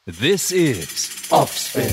This is Offspin.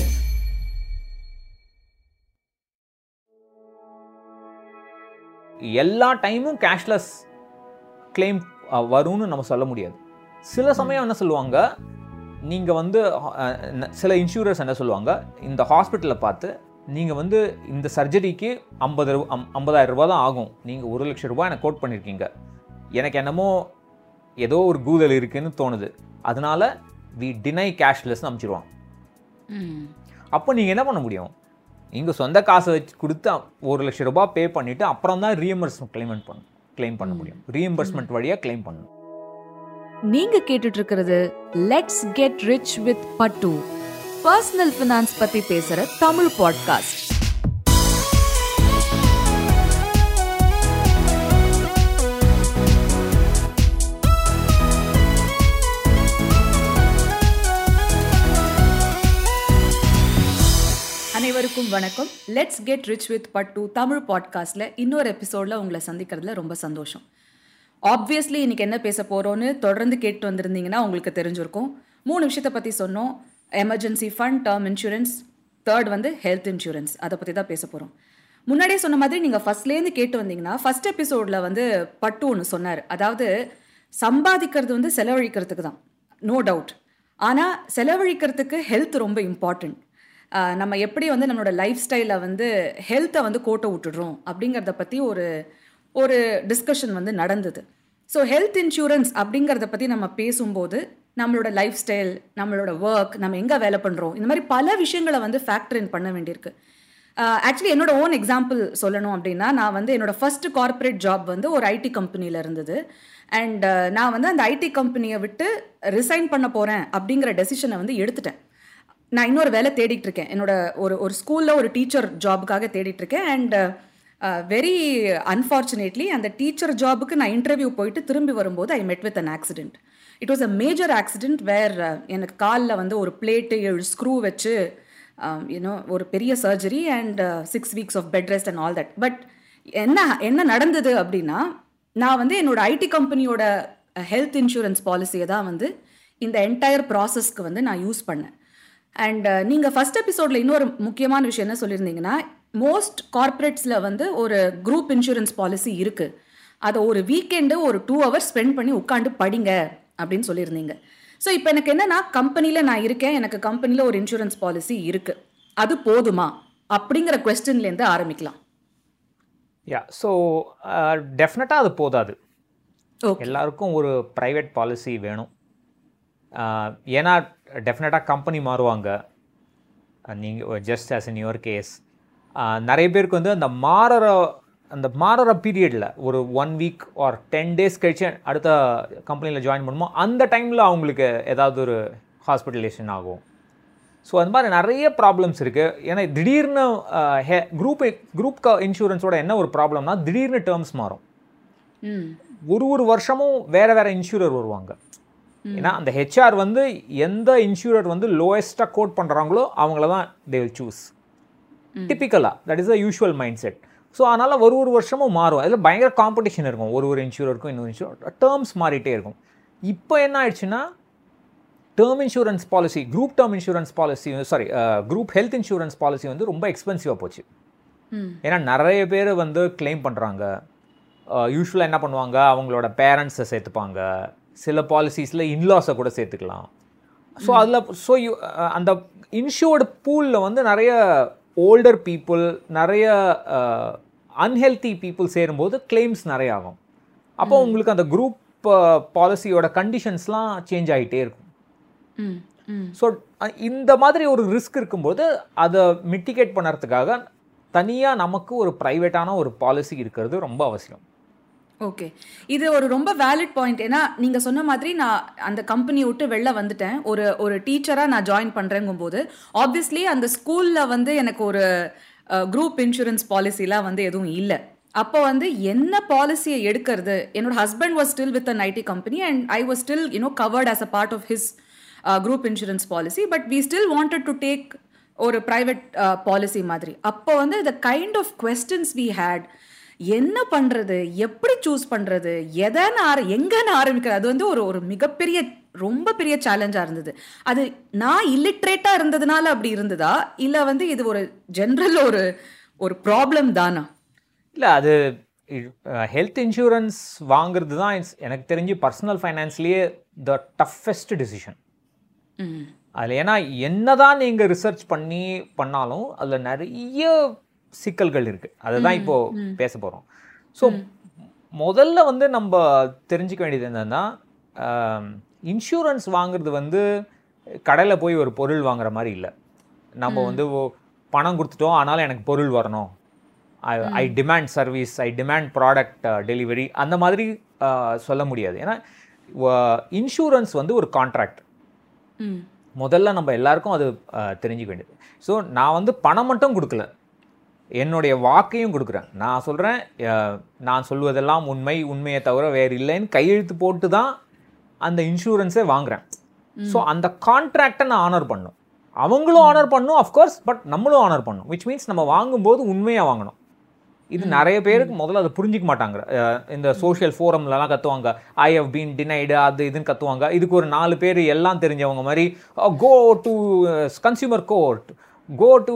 எல்லா டைமும் cashless claim வரும்னு நம்ம சொல்ல முடியாது சில சமயம் என்ன சொல்லுவாங்க நீங்கள் வந்து அஹ், ந- சில இன்சூரன்ஸ் என்ன சொல்லுவாங்க இந்த ஹாஸ்பிட்டலில் பார்த்து நீங்கள் வந்து இந்த சர்ஜரிக்கு ஐம்பது ரூபா ஐம்பதாயிரம் ரூபா தான் ஆகும் நீங்கள் ஒரு லட்சம் ரூபாய் எனக்கு கோட் பண்ணியிருக்கீங்க எனக்கு என்னமோ ஏதோ ஒரு கூதல் இருக்குன்னு தோணுது அதனால வி டினை கேஷ்லெஸ் அமைச்சிருவாங்க அப்போ நீங்கள் என்ன பண்ண முடியும் நீங்கள் சொந்த காசை வச்சு கொடுத்து ஒரு லட்சம் ரூபாய் பே பண்ணிவிட்டு அப்புறம் தான் ரீஎம்பர்ஸ்மெண்ட் கிளைமெண்ட் பண்ண கிளைம் பண்ண முடியும் ரீஎம்பர்ஸ்மெண்ட் வழியாக கிளைம் பண்ணணும் நீங்க கேட்டுட்டு இருக்கிறது let's get rich with Pattu personal finance பத்தி பேசுற தமிழ் பாட்காஸ்ட் அனைவருக்கும் வணக்கம் லெட்ஸ் கெட் ரிச் வித் பட்டு தமிழ் பாட்காஸ்ட்ல இன்னொரு எபிசோட்ல உங்களை சந்திக்கிறதுல ரொம்ப சந்தோஷம் ஆப்வியஸ்லி இன்னைக்கு என்ன பேச போறோம்னு தொடர்ந்து கேட்டு வந்திருந்தீங்கன்னா உங்களுக்கு தெரிஞ்சிருக்கும் மூணு விஷயத்தை பத்தி சொன்னோம் emergency fund term insurance third வந்து ஹெல்த் இன்சூரன்ஸ் அதை பத்தி தான் பேச போறோம் முன்னாடியே சொன்ன மாதிரி நீங்க ஃபர்ஸ்ட்லேருந்து கேட்டு வந்தீங்கன்னா ஃபர்ஸ்ட் எபிசோட்ல வந்து பட்டு ஒன்று சொன்னார் அதாவது சம்பாதிக்கிறது வந்து செலவழிக்கிறதுக்கு தான் நோ டவுட் ஆனால் செலவழிக்கிறதுக்கு ஹெல்த் ரொம்ப இம்பார்ட்டண்ட் நம்ம எப்படி வந்து நம்மளோட லைஃப் ஸ்டைலில் வந்து ஹெல்த்தை வந்து கோட்டை விட்டுடுறோம் அப்படிங்கிறத பற்றி ஒரு ஒரு டிஸ்கஷன் வந்து நடந்தது ஸோ ஹெல்த் இன்சூரன்ஸ் அப்படிங்கிறத பற்றி நம்ம பேசும்போது நம்மளோட லைஃப் ஸ்டைல் நம்மளோட ஒர்க் நம்ம எங்கே வேலை பண்ணுறோம் இந்த மாதிரி பல விஷயங்களை வந்து ஃபேக்டர் இன் பண்ண வேண்டியிருக்கு ஆக்சுவலி என்னோட ஓன் எக்ஸாம்பிள் சொல்லணும் அப்படின்னா நான் வந்து என்னோட ஃபர்ஸ்ட் கார்ப்பரேட் ஜாப் வந்து ஒரு ஐடி கம்பெனியில் இருந்தது அண்ட் நான் வந்து அந்த ஐடி கம்பெனியை விட்டு ரிசைன் பண்ண போகிறேன் அப்படிங்கிற டெசிஷனை வந்து எடுத்துட்டேன் நான் இன்னொரு வேலை தேடிட்டு இருக்கேன் என்னோட ஒரு ஒரு ஸ்கூலில் ஒரு டீச்சர் ஜாபுக்காக தேடிட்டு இருக்கேன் அண்ட் வெரி அன்ஃபார்ச்சுனேட்லி அந்த டீச்சர் ஜாபுக்கு நான் இன்டர்வியூ போயிட்டு திரும்பி வரும்போது I met with an accident it was a major accident where எனக்கு காலில் வந்து ஒரு பிளேட்டு ஏழு ஸ்க்ரூ வச்சு யூனோ ஒரு பெரிய surgery and six weeks of bed rest and all that but என்ன என்ன நடந்தது அப்படின்னா நான் வந்து என்னோட ஐடி கம்பெனியோட ஹெல்த் இன்சூரன்ஸ் பாலிசியை தான் வந்து இந்த என்டையர் ப்ராசஸ்க்கு வந்து நான் யூஸ் பண்ணேன் அண்ட் நீங்கள் ஃபர்ஸ்ட் எபிசோடில் இன்னொரு முக்கியமான விஷயம் என்ன சொல்லியிருந்தீங்கன்னா மோஸ்ட் கார்ப்பரேட்ஸில் வந்து ஒரு குரூப் இன்சூரன்ஸ் பாலிசி இருக்குது அதை ஒரு வீக்கெண்டு ஒரு டூ ஹவர்ஸ் ஸ்பெண்ட் பண்ணி உட்காந்து படிங்க அப்படின்னு சொல்லியிருந்தீங்க ஸோ இப்போ எனக்கு என்னன்னா கம்பெனியில் நான் இருக்கேன் எனக்கு கம்பெனியில் ஒரு இன்சூரன்ஸ் பாலிசி இருக்குது அது போதுமா அப்படிங்கிற கொஸ்டின்லேருந்து ஆரம்பிக்கலாம் யா ஸோ டெஃபினட்டாக அது போதாது ஓகே எல்லாருக்கும் ஒரு ப்ரைவேட் பாலிசி வேணும் ஆஹ் ஏன்னா டெஃபினட்டாக கம்பெனி மாறுவாங்க நீங்கள் just as in your case நிறைய பேருக்கு வந்து அந்த மாறுற அந்த மாறுற பீரியடில் ஒரு one week or ten days கழிச்சு அடுத்த கம்பெனியில் ஜாயின் பண்ணுமோ அந்த டைமில் அவங்களுக்கு ஏதாவது ஒரு ஹாஸ்பிட்டலேஷன் ஆகும் ஸோ அந்த மாதிரி நிறைய ப்ராப்ளம்ஸ் இருக்குது ஏன்னா திடீர்னு ஹே குரூப் குரூப் இன்சூரன்ஸோட என்ன ஒரு ப்ராப்ளம்னா திடீர்னு டேர்ம்ஸ் மாறும் ம் ஒரு ஒரு வருஷமும் வேற வேற இன்சூரர் வருவாங்க ஏன்னா அந்த ஹெச்ஆர் வந்து எந்த இன்சூரர் வந்து லோயஸ்ட்டாக கோட் பண்ணுறாங்களோ அவங்கள தான் தே வில் சூஸ் டிப்பிக்கலாக that is a usual mindset so அதனால் ஒரு ஒரு வருஷமும் மாறும் அதில் பயங்கர காம்படிஷன் இருக்கும் ஒரு ஒரு இன்சூரருக்கும் இன்னொரு இன்சூரர் டேர்ம்ஸ் மாறிட்டே இருக்கும் இப்போ என்ன ஆயிடுச்சுன்னா term insurance policy group term insurance policy sorry group health insurance policy வந்து ரொம்ப எக்ஸ்பென்சிவாக போச்சு ம் ஏன்னா நிறைய பேர் வந்து கிளைம் பண்ணுறாங்க யூஸ்வலாக என்ன பண்ணுவாங்க அவங்களோட பேரண்ட்ஸை சேர்த்துப்பாங்க சில பாலிசிஸில் இன்லாஸை கூட சேர்த்துக்கலாம் ஸோ அதில் ஸோ யூ அந்த இன்ஷூர்டு பூலில் வந்து நிறைய ஓல்டர் பீப்புள் நிறைய அன்ஹெல்த்தி பீப்புள் சேரும்போது கிளைம்ஸ் நிறைய ஆகும் அப்போ உங்களுக்கு அந்த குரூப் பாலிசியோட கண்டிஷன்ஸ்லாம் சேஞ்ச் ஆகிட்டே இருக்கும் ம் ம் ஸோ இந்த மாதிரி ஒரு ரிஸ்க் இருக்கும்போது அதை மிட்டிகேட் பண்ணுறதுக்காக தனியாக நமக்கு ஒரு ப்ரைவேட்டான ஒரு பாலிசி இருக்கிறது ரொம்ப அவசியம் ஓகே இது ஒரு ரொம்ப வேலிட் பாயிண்ட் ஏன்னா நீங்கள் சொன்ன மாதிரி நான் அந்த கம்பெனியை விட்டு வெளில வந்துட்டேன் ஒரு ஒரு டீச்சராக நான் ஜாயின் பண்ணுறேங்கும்போது ஆப்வியஸ்லி அந்த ஸ்கூலில் வந்து எனக்கு ஒரு குரூப் இன்சூரன்ஸ் பாலிசிலாம் வந்து எதுவும் இல்லை அப்போ வந்து என்ன பாலிசியை எடுக்கிறது என்னோட husband was still with an IT company and I was still you know covered as a part of his group insurance policy but we still wanted to take ஒரு ப்ரைவேட் பாலிசி மாதிரி அப்போ வந்து the kind of questions we had என்ன பண்றது எப்படி choose பண்றது எதன்னு ஆர எங்கன்னு ஆரம்பிக்கிறது அது வந்து ஒரு ஒரு மிகப்பெரிய ரொம்ப பெரிய சேலஞ்சா இருந்தது அது நான் இல்லிட்ரேட்டா இருந்ததுனால அப்படி இருந்ததா இல்ல வந்து இது ஒரு ஜென்ரல் ஒரு ஒரு ப்ராப்ளம் தானா இல்லை அது ஹெல்த் இன்சூரன்ஸ் வாங்குறது தான் it's- எனக்கு தெரிஞ்சு பர்சனல் ஃபைனான்ஸ்லேயே த டஃபஸ்ட் டிசிஷன் ம் அதில் ஏன்னா என்னதான் நீங்கள் ரிசர்ச் பண்ணி பண்ணாலும் அதில் நிறைய சிக்கல்கள் இருக்குது அதை தான் இப்போது பேச போகிறோம் ஸோ முதல்ல வந்து நம்ம தெரிஞ்சுக்க வேண்டியது என்னன்னா இன்சூரன்ஸ் வாங்குறது வந்து கடையில் போய் ஒரு பொருள் வாங்குற மாதிரி இல்லை நம்ம வந்து ஓ- பணம் கொடுத்துட்டோம் ஆனாலும் எனக்கு பொருள் வரணும் I demand service I demand product delivery அந்த மாதிரி அஹ், சொல்ல முடியாது ஏன்னா இன்சூரன்ஸ் வந்து ஒரு கான்ட்ராக்ட் ம் முதல்ல நம்ம எல்லாருக்கும் அது அஹ், தெரிஞ்சுக்க வேண்டியது ஸோ நான் வந்து பணம் மட்டும் கொடுக்கல என்னுடைய வாக்கையும் கொடுக்குறேன் நான் சொல்கிறேன் நான் சொல்வதெல்லாம் உண்மை உண்மையை தவிர வேறு இல்லைன்னு கையெழுத்து போட்டு தான் அந்த இன்சூரன்ஸே வாங்குறேன் ஸோ அந்த கான்ட்ராக்டை நான் ஆனர் பண்ணும் அவங்களும் ஆனர் பண்ணும் அஃப்கோர்ஸ் பட் நம்மளும் ஆனர் பண்ணும் விச் மீன்ஸ் நம்ம வாங்கும்போது உண்மையாக வாங்கணும் இது நிறைய பேருக்கு முதல்ல அதை புரிஞ்சிக்க மாட்டாங்க அஹ் இந்த சோஷியல் ஃபோரம்லலாம் கத்துவாங்க ஐ ஹவ் பீன் டினைடு அது இதுன்னு கத்துவாங்க இதுக்கு ஒரு நாலு பேர் எல்லாம் தெரிஞ்சவங்க மாதிரி go to consumer court go to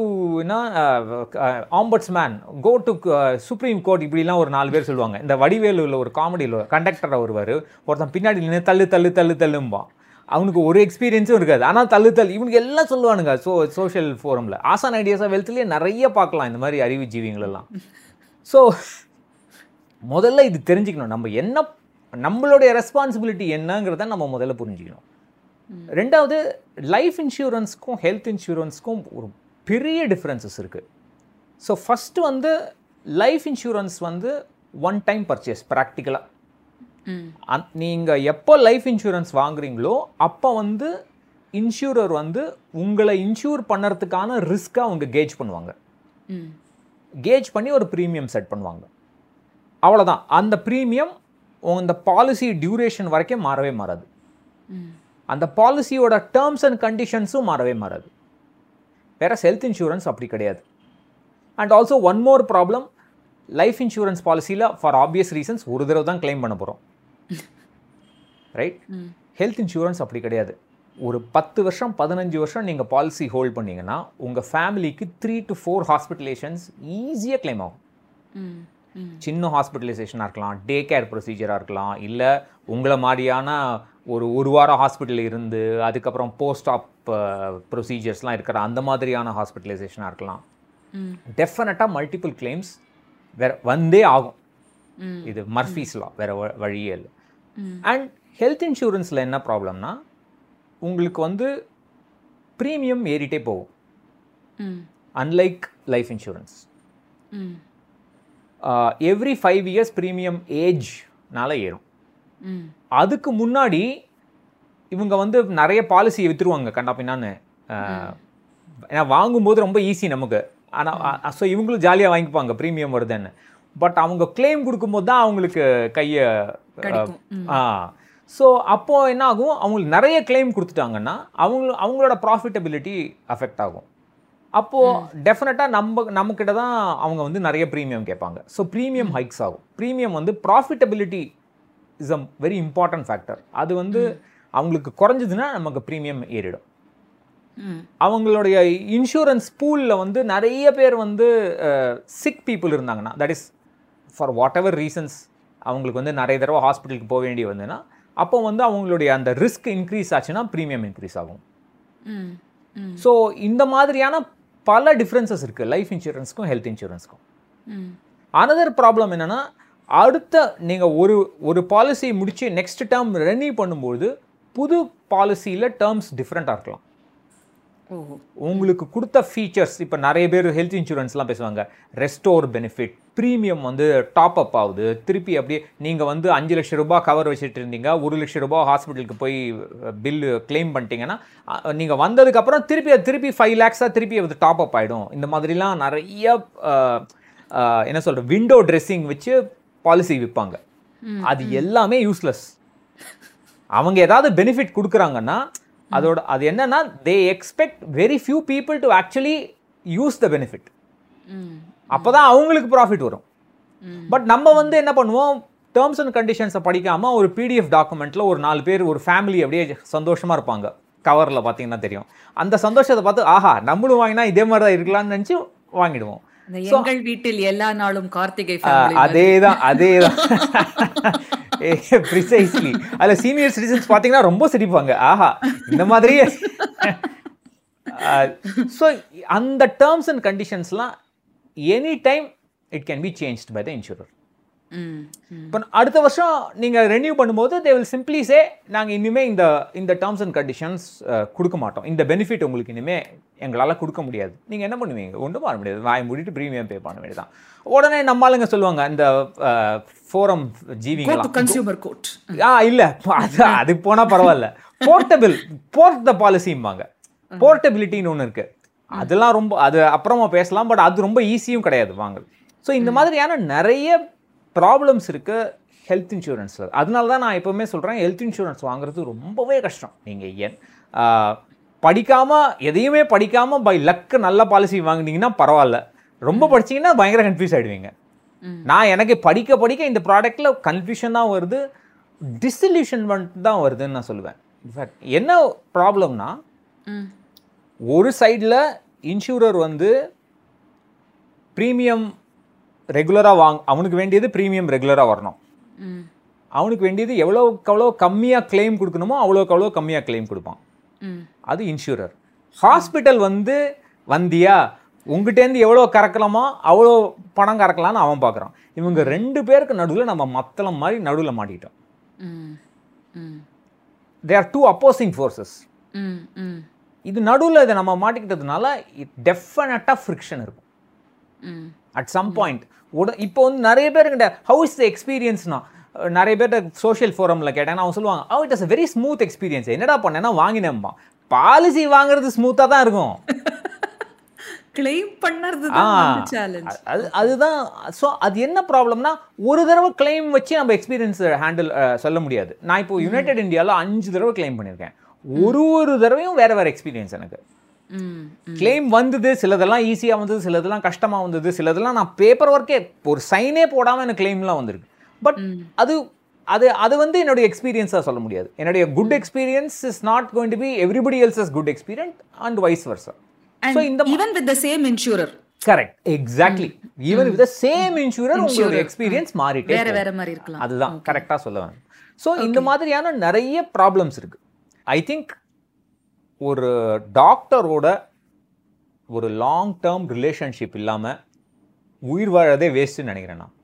ombudsman go to supreme court இப்படிலாம் ஒரு நாலு பேர் சொல்லுவாங்க இந்த வடிவேலுல ஒரு காமெடியில் கண்டக்டர் வருவார் ஒருத்தன் பின்னாடி நின்று தள்ளு தள்ளு தள்ளு தள்ளும்பான் அவனுக்கு ஒரு எக்ஸ்பீரியன்ஸும் இருக்காது ஆனால் தள்ளு தள்ளு இவனுக்கு எல்லாம் சொல்லுவானுங்க சோ சோஷியல் ஃபோரமில் ஆசான் ஐடியாஸாக வெல்த்லேயே நிறைய பார்க்கலாம் இந்த மாதிரி அறிவு ஜீவிங்களெல்லாம் ஸோ முதல்ல இது தெரிஞ்சுக்கணும் நம்ம என்ன நம்மளுடைய ரெஸ்பான்சிபிலிட்டி என்னங்கிறத நம்ம முதல்ல புரிஞ்சுக்கணும் ரெண்டாவது லைஃப் இன்சூரன்ஸ்க்கும் ஹெல்த் இன்சூரன்ஸ்க்கும் ஒரு பெரிய டிஃப்ரென்சஸ் இருக்குது ஸோ ஃபஸ்ட்டு வந்து லைஃப் இன்சூரன்ஸ் வந்து ஒன் டைம் பர்ச்சேஸ் ப்ராக்டிக்கலாக ம் அந் நீங்கள் எப்போ லைஃப் இன்சூரன்ஸ் வாங்குறீங்களோ அப்போ வந்து இன்சூரர் வந்து உங்களை இன்சூர் பண்ணுறதுக்கான ரிஸ்க்கை அவங்க கேஜ் பண்ணுவாங்க ம் கேஜ் பண்ணி ஒரு ப்ரீமியம் செட் பண்ணுவாங்க அவ்வளோதான் அந்த ப்ரீமியம் இந்த பாலிசி டியூரேஷன் வரைக்கும் மாறவே மாறாது ம் அந்த பாலிசியோட டேர்ம்ஸ் அண்ட் கண்டிஷன்ஸும் மாறவே மாறாது வேற ஹெல்த் இன்சூரன்ஸ் அப்படி கிடையாது and also one more problem life insurance பாலிசியில் ஃபார் ஆப்வியஸ் ரீசன்ஸ் ஒரு தடவை தான் claim பண்ண போகிறோம் ரைட் ஹெல்த் இன்சூரன்ஸ் அப்படி கிடையாது ஒரு பத்து வருஷம் பதினஞ்சு வருஷம் நீங்கள் பாலிசி ஹோல்ட் பண்ணீங்கன்னா உங்கள் ஃபேமிலிக்கு த்ரீ டு ஃபோர் ஹாஸ்பிட்டலேஷன்ஸ் ஈஸியாக claim ஆகும் ம் ம் சின்ன ஹாஸ்பிட்டலைசேஷனாக இருக்கலாம் டே கேர் ப்ரொசீஜராக இருக்கலாம் இல்லை உங்களை மாதிரியான ஒரு ஒரு வாரம் ஹாஸ்பிட்டல் இருந்து அதுக்கப்புறம் போஸ்ட் ஆப் ப்ரொசீஜர்ஸ்லாம் இருக்கிற அந்த மாதிரியான ஹாஸ்பிட்டலைசேஷனாக இருக்கலாம் ம் டெஃபினட்டாக மல்டிபிள் கிளைம்ஸ் வேற வந்தே ஆகும் ம் இது மர்ஃபீஸ்லாம் வேற வ- வழியே இல்லை ம் அண்ட் ஹெல்த் இன்சூரன்ஸில் என்ன ப்ராப்ளம்னா உங்களுக்கு வந்து ப்ரீமியம் ஏறிட்டே போகும் hmm unlike life insurance hmm every five years premium ஏஜ்னால ஏறும் ம் அதுக்கு முன்னாடி இவங்க வந்து நிறைய பாலிசி விற்றுருவாங்க கண்டா பின்னான்னு அஹ், ஏன்னா வாங்கும்போது ரொம்ப ஈஸி நமக்கு ஆனால் ஸோ இவங்களும் ஜாலியாக வாங்கிப்பாங்க ப்ரீமியம் வருதுன்னு பட் அவங்க கிளைம் கொடுக்கும்போது தான் அவங்களுக்கு கையை கிடைக்கும். ம். ஆ ஸோ அப்போ என்ன ஆகும் அவங்களுக்கு நிறைய கிளைம் கொடுத்துட்டாங்கன்னா அவங்க அவங்களோட ப்ராஃபிட்டபிலிட்டி அஃபெக்ட் ஆகும் அப்போது டெஃபினட்டாக நம்ம நம்மக்கிட்ட தான் அவங்க வந்து நிறைய ப்ரீமியம் கேட்பாங்க ஸோ ப்ரீமியம் ஹைக்ஸ் ஆகும் ப்ரீமியம் வந்து profitability is a very important factor அது வந்து அவங்களுக்கு குறைஞ்சதுன்னா நமக்கு ப்ரீமியம் ஏறிடும் ம் அவங்களுடைய இன்சூரன்ஸ் பூலில் வந்து நிறைய பேர் வந்து சிக் பீப்புள் இருந்தாங்கன்னா that is for whatever reasons அவங்களுக்கு வந்து நிறைய தடவை ஹாஸ்பிட்டலுக்கு போக வேண்டி வந்ததுன்னா அப்போ வந்து அவங்களுடைய அந்த ரிஸ்க் இன்க்ரீஸ் ஆச்சுன்னா ப்ரீமியம் இன்க்ரீஸ் ஆகும் ம் ம் ஸோ இந்த மாதிரியான பல டிஃப்ரென்சஸ் இருக்குது லைஃப் இன்சூரன்ஸ்க்கும் ஹெல்த் இன்சூரன்ஸ்க்கும் ம் அனதர் ப்ராப்ளம் என்னன்னா அடுத்த நீங்கள் ஒரு ஒரு பாலிசி முடிச்சு நெக்ஸ்ட் டேர்ம் ரெனியூ பண்ணும்போது புது பாலிசியில் டேர்ம்ஸ் டிஃப்ரெண்ட்டாக இருக்கலாம் ஓஹோ உங்களுக்கு கொடுத்த ஃபீச்சர்ஸ் இப்போ நிறைய பேர் ஹெல்த் இன்சூரன்ஸ்லாம் பேசுவாங்க ரெஸ்டோர் பெனிஃபிட் ப்ரீமியம் வந்து டாப் அப் ஆகுது திருப்பி அப்படியே நீங்கள் வந்து அஞ்சு லட்ச ரூபாய் கவர் வச்சுட்டு இருந்தீங்க ஒரு லட்ச ரூபாய் ஹாஸ்பிட்டலுக்கு போய் பில்லு க்ளைம் பண்ணிட்டீங்கன்னா நீங்கள் வந்ததுக்கப்புறம் திருப்பி அது திருப்பி ஃபைவ் லேக்ஸாக திருப்பி அது டாப் அப் ஆகிடும் இந்த மாதிரிலாம் நிறைய அஹ், அஹ், என்ன சொல்கிற விண்டோ ட்ரெஸ்ஸிங் வச்சு பாலிசி விற்பாங்க அது எல்லாமே யூஸ்லெஸ் அவங்க ஏதாவது பெனிஃபிட் கொடுக்குறாங்கன்னா அதோட அது என்னன்னா they expect very few people to actually use the benefit hmm அப்போ தான் அவங்களுக்கு ப்ராஃபிட் வரும் பட் நம்ம வந்து என்ன பண்ணுவோம் டேர்ம்ஸ் அண்ட் கண்டிஷன்ஸை படிக்காமல் ஒரு பிடிஎஃப் டாக்குமெண்ட்டில் ஒரு நாலு பேர் ஒரு ஃபேமிலி அப்படியே சந்தோஷமாக இருப்பாங்க கவரில் பார்த்தீங்கன்னா தெரியும் அந்த சந்தோஷத்தை பார்த்து ஆஹா நம்மளும் வாங்கினா இதே மாதிரி தான் இருக்கலாம்னு நினச்சி வாங்கிடுவோம் இந்த எங்கள் வீட்டில் எல்லா நாளும் கார்த்திகை ஆ, family மாதிரி. அதேதான் அதேதான் ப்ரிசைஸ்லி அதுல சீனியர் சிட்டிசன்ஸ் பாத்தீங்கன்னா ரொம்ப சிரிப்பாங்க ஆஹா இந்த மாதிரியே ஸோ அந்த டேர்ம்ஸ் அண்ட் கண்டிஷன்ஸ்லாம் any time it can be changed by the insurer hmm, hmm. இப்போ அடுத்த வருஷம் நீங்கள் ரெனியூ பண்ணும்போது தே வில் சிம்பிளி சே நாங்கள் இனிமேல் இந்த இந்த டேர்ம்ஸ் அண்ட் கண்டிஷன்ஸ் கொடுக்க மாட்டோம் இந்த பெனிஃபிட் உங்களுக்கு இனிமேல் எங்களால் கொடுக்க முடியாது நீங்கள் என்ன பண்ணுவீங்க ஒன்றும் பண்ண முடியாது வாய் மூடிட்டு ப்ரீமியம் பே பண்ண வேண்டியதான் உடனே நம்ம ஆளுங்க சொல்லுவாங்க இந்த ஃபோரம் Go to ஜீவிங்களாம் consumer court. ஆ இல்ல அது அது போனா பரவாயில்ல போர்ட்டபிள் போர்ட் த பாலிசிம்பாங்க போர்ட்டபிலிட்டின்னு ஒன்று இருக்கு அதெல்லாம் ரொம்ப அது அப்புறமா பேசலாம் பட் அது ரொம்ப ஈஸியும் கிடையாது வாங்க ஸோ இந்த மாதிரியான நிறைய ப்ராப்ளம்ஸ் இருக்கு ஹெல்த் இன்சூரன்ஸ் அதனால தான் நான் எப்பவுமே சொல்கிறேன் ஹெல்த் இன்சூரன்ஸ் வாங்குறது ரொம்பவே கஷ்டம் நீங்கள் என் ஆ, படிக்காம எதையுமே படிக்காம பை லக்கு நல்ல பாலிசி வாங்குனீங்கன்னா பரவாயில்ல ரொம்ப படிச்சீங்கன்னா பயங்கர கன்ஃபியூஸ் ஆயிடுவீங்க நான் எனக்கு படிக்க படிக்க இந்த ப்ராடக்ட்ல கன்ஃபியூஷன் தான் வருது டிஸ்இல்யூஷன்மெண்ட் தான் வருதுன்னு நான் சொல்லுவேன் இன்ஃபேக்ட் என்ன ப்ராப்ளம்னா ம். ஒரு சைடில் இன்சூரர் வந்து ப்ரீமியம் ரெகுலராக வாங் அவனுக்கு வேண்டியது ப்ரீமியம் ரெகுலராக வரணும் ம். அவனுக்கு வேண்டியது எவ்வளோக்கு எவ்வளோ கம்மியாக claim கொடுக்கணுமோ அவ்வளோக்கு அவ்வளோ கம்மியாக claim கொடுப்பான் ம். அது இன்சூரர் ஹாஸ்பிட்டல் வந்து வந்தியா உங்ககிட்டேருந்து எவ்வளோ கறக்கலாமோ அவ்வளோ பணம் கறக்கலாம்னு அவன் பார்க்குறான் இவங்க ரெண்டு பேருக்கு நடுவில் நம்ம மத்தளம் மாதிரி நடுவில் மாட்டிக்கிட்டோம் hmm. Hmm. They are two opposing forces hmm. Hmm. இது நடுவில் இதை நம்ம மாட்டிக்கிட்டதுனால டெஃபினட்டாக ஃப்ரிக்ஷன் இருக்கும் ம். அட் சம் பாயிண்ட் உட இப்போ வந்து நிறைய பேர் கிட்ட ஹவு இஸ் த எக்ஸ்பீரியன்ஸ்னா நிறைய பேர்ட்ட சோஷியல் ஃபோரமில் கேட்டேன்னா அவங்க சொல்லுவாங்க oh it is a very smooth experience என்னடா பண்ணேன்னா வாங்கினேன்பா பாலிசி வாங்குறது ஸ்மூத்தாக தான் இருக்கும் claim பண்ணறது ஆ, தான் சேலஞ்ச் அது அதுதான் ஸோ அது என்ன ப்ராப்ளம்னா ஒரு தடவை claim வச்சு நம்ம எக்ஸ்பீரியன்ஸ் ஹேண்டில் சொல்ல முடியாது நான் இப்போ யுனைடெட் இந்தியாவில் அஞ்சு தடவை claim பண்ணியிருக்கேன் ஒரு ஒரு தடவையும் வேற வேற எக்ஸ்பீரியன்ஸ் எனக்கு ம். claim வந்தது சிலதெல்லாம் ஈஸியாக வந்தது சிலதெல்லாம் கஷ்டமாக வந்தது சிலதெல்லாம் நான் பேப்பர் ஒர்க்கே ஒரு சைனே போடாமல் எனக்கு claimலாம் வந்திருக்கு பட் அது அது அது வந்து என்னுடைய எக்ஸ்பீரியன்ஸாக சொல்ல முடியாது என்னுடைய good experience is not going to be everybody else's good experience and vice versa And so இந்த even with the same insurer correct exactly even with same insurer உங்களோட எக்ஸ்பீரியன்ஸ் மாறிட்டே வேற போகும். வேற மாதிரி இருக்கலாம் அதுதான் கரெக்டாக சொல்ல வேணும் ஸோ இந்த மாதிரியான நிறைய ப்ராப்ளம்ஸ் இருக்கு ஐ திங்க் ஒரு டாக்டரோட ஒரு லாங் டேர்ம் ரிலேஷன்ஷிப் இல்லாமல் உயிர் வாழறதே வேஸ்ட்டுன்னு நினைக்கிறேன் நான்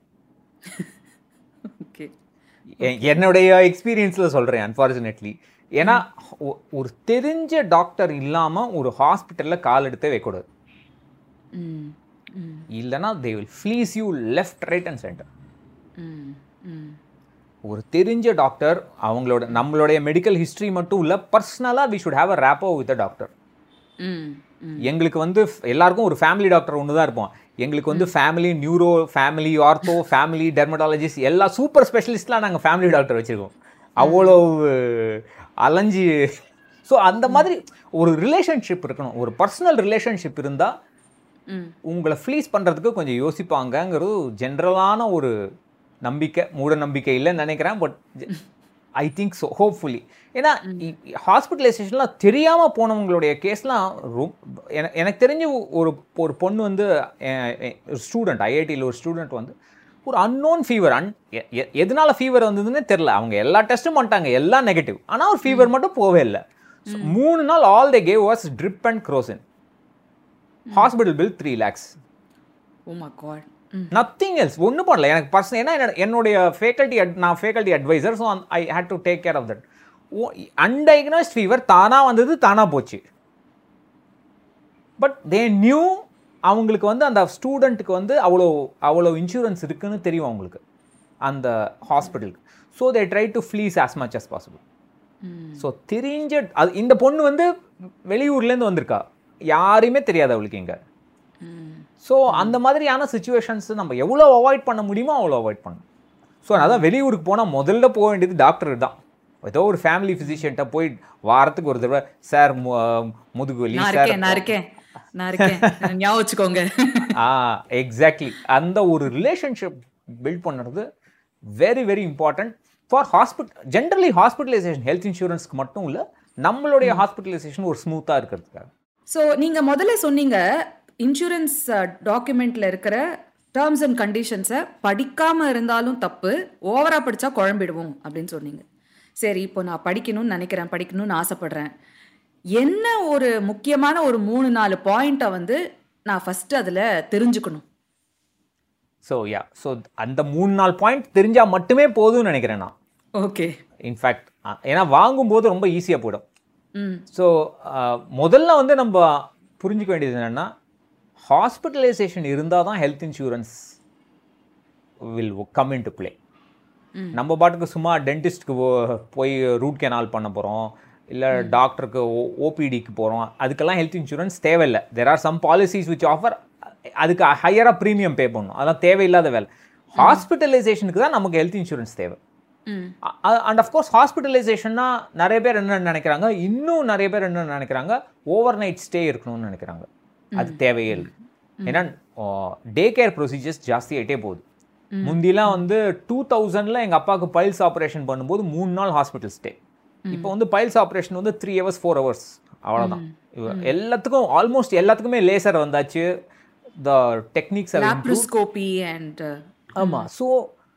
ஓகே எ- என்னுடைய எக்ஸ்பீரியன்ஸில் சொல்கிறேன் அன்ஃபார்ச்சுனேட்லி ஏன்னா ஒ- ஒரு தெரிஞ்ச டாக்டர் இல்லாமல் ஒரு ஹாஸ்பிட்டலில் கால் எடுத்தே வைக்கக்கூடாது ம். ம். இல்லைன்னா they will fleece you left right and centre hmm. Hmm. ஒரு தெரிஞ்ச டாக்டர் அவங்களோட நம்மளுடைய மெடிக்கல் ஹிஸ்ட்ரி மட்டும் இல்லை பர்சனலாக we should have a rapport with a doctor hmm. Hmm. எங்களுக்கு வந்து f- எல்லாருக்கும் ஒரு ஃபேமிலி டாக்டர் ஒன்று தான் இருப்போம் எங்களுக்கு வந்து family neuro family ortho family dermatologist எல்லா சூப்பர் ஸ்பெஷலிஸ்ட்லாம் நாங்கள் ஃபேமிலி டாக்டர் வச்சுருக்கோம் அவ்வளோ அலைஞ்சு ஸோ அந்த மாதிரி ஒரு ரிலேஷன்ஷிப் இருக்கணும் ஒரு பர்சனல் ரிலேஷன்ஷிப் இருந்தால் ம். உங்களை ஃப்ளீஸ் பண்ணுறதுக்கு கொஞ்சம் யோசிப்பாங்கங்கிறது ஜென்ரலான ஒரு நம்பிக்கை மூட நம்பிக்கை இல்லைன்னு நினைக்கிறேன் but I think so hopefully ஏன்னா ஹாஸ்பிட்டலைசேஷன்லாம் தெரியாமல் போனவங்களுடைய கேஸ்லாம் ரொம்ப என- எனக்கு தெரிஞ்சு ஒரு ஒரு பொண்ணு வந்து ஸ்டூடெண்ட் ஐஐடியில் ஒரு ஸ்டூடெண்ட் வந்து ஒரு அன்னோன் ஃபீவர் அன் எ- எ- எதனால ஃபீவர் வந்ததுன்னே தெரில அவங்க எல்லா டெஸ்ட்டும் பண்ணிட்டாங்க எல்லாம் நெகட்டிவ் ஆனால் ஒரு ஃபீவர் மட்டும் போவே இல்லை So, மூணு நாள் all they gave was drip and Crocin hospital bill three lakhs oh my God hmm. Nothing else ஒன்றும் பண்ணல எனக்கு பர்சன் ஏன்னா என்னோட- என்னுடைய ஃபேக்கல்ட்டி நான் faculty advisor so I had to take care of that undiagnosed fever தானாக வந்தது தானாக போச்சு பட் தே நியூ அவங்களுக்கு வந்து அந்த ஸ்டூடெண்ட்டுக்கு வந்து அவ்வளோ அவ்வளோ இன்சூரன்ஸ் இருக்குன்னு தெரியும் அவங்களுக்கு அந்த ஹாஸ்பிட்டலுக்கு so they try to fleece as much as possible hmm. So தெரிஞ்ச அது இந்த பொண்ணு வந்து வெளியூர்லேருந்து வந்திருக்கா யாரையுமே தெரியாது அவளுக்கு இங்கே ம். ஸோ அந்த மாதிரியான சுச்சுவேஷன்ஸ் நம்ம எவ்வளோ அவாய்ட் பண்ண முடியுமோ அவ்வளோ அவாய்ட் பண்ணணும் ஸோ அதான் வெளியூருக்கு போனால் முதல்ல போக வேண்டியது டாக்டர் தான் ஏதோ ஒரு ஃபேமிலி ஃபிசிஷியன்ட்ட போய் வாரத்துக்கு ஒரு தடவை சார் முதுகு வலி நான் சார் இருக்கேன் நான் இருக்கேன் நான் இருக்கேன் ஞாபகம் வச்சுக்கோங்க ஆ எக்ஸாக்ட்லி அந்த ஒரு ரிலேஷன்ஷிப் பில்ட் பண்ணுறது very very important for hospital generally hospitalisation health இன்சூரன்ஸ்க்கு மட்டும் இல்லை நம்மளுடைய ஹாஸ்பிட்டலைசேஷன் ஒரு ஸ்மூத்தாக இருக்கிறதுக்காக ஸோ நீங்கள் முதல்ல சொன்னீங்க இன்சூரன்ஸ் டாக்குமெண்ட்டில் இருக்கிற டேர்ம்ஸ் அண்ட் கண்டிஷன்ஸை படிக்காமல் இருந்தாலும் தப்பு ஓவராக படித்தா குழம்பிடுவோம் அப்படின்னு சொன்னீங்க சரி இப்போ நான் படிக்கணும்னு நினைக்கிறேன் படிக்கணும்னு ஆசைப்படுறேன் என்ன ஒரு முக்கியமான ஒரு மூணு நாலு பாயிண்ட்டை வந்து நான் ஃபஸ்ட்டு அதில் தெரிஞ்சுக்கணும் ஸோ யா ஸோ அந்த மூணு நாலு பாயிண்ட் தெரிஞ்சால் மட்டுமே போதும்னு நினைக்கிறேன் நான் ஓகே இன்ஃபேக்ட் ஏன்னா வாங்கும்போது ரொம்ப ஈஸியாக போயிடும் ம் ஸோ முதல்ல வந்து நம்ம புரிஞ்சுக்க வேண்டியது என்னென்னா ஹாஸ்பிட்டலைசேஷன் இருந்தால் தான் health insurance will come into play நம்ம பாட்டுக்கு சும்மா டென்டிஸ்ட்க்கு போய் ரூட் கெனால் பண்ண போகிறோம் இல்லை டாக்டருக்கு ஓபிடிக்கு போகிறோம் அதுக்கெல்லாம் ஹெல்த் இன்சூரன்ஸ் தேவையில்லை there are some policies which offer அதுக்கு ஹையராக ப்ரீமியம் பே பண்ணணும் அதெல்லாம் தேவையில்லாத வேலை ஹாஸ்பிட்டலைசேஷனுக்கு தான் நமக்கு ஹெல்த் இன்சூரன்ஸ் தேவை ம் அண்ட் அஃப்கோர்ஸ் ஹாஸ்பிட்டலைசேஷன்னா நிறைய பேர் என்ன நினைக்கிறாங்க இன்னும் நிறைய பேர் என்ன நினைக்கிறாங்க ஓவர் நைட் ஸ்டே இருக்கணும்னு நினைக்கிறாங்க அது தேவையே இல்லை ஏன்னா டே கேர் ப்ரொசீஜர்ஸ் ஜாஸ்தி ஆகிட்டே போகுது முந்திலாம் வந்து டூ தௌசண்டில் எங்கள் அப்பாவுக்கு பைல்ஸ் ஆப்ரேஷன் பண்ணும்போது மூணு நாள் ஹாஸ்பிட்டல் ஸ்டே இப்போ வந்து பைல்ஸ் ஆப்ரேஷன் வந்து த்ரீ ஹவர்ஸ் ஃபோர் ஹவர்ஸ் அவ்வளோதான் எல்லாத்துக்கும் ஆல்மோஸ்ட் எல்லாத்துக்குமே லேசர் வந்தாச்சு த டெக்னிக்ஸ் லாப்ரோஸ்கோபி அண்ட் ஆமாம் ஸோ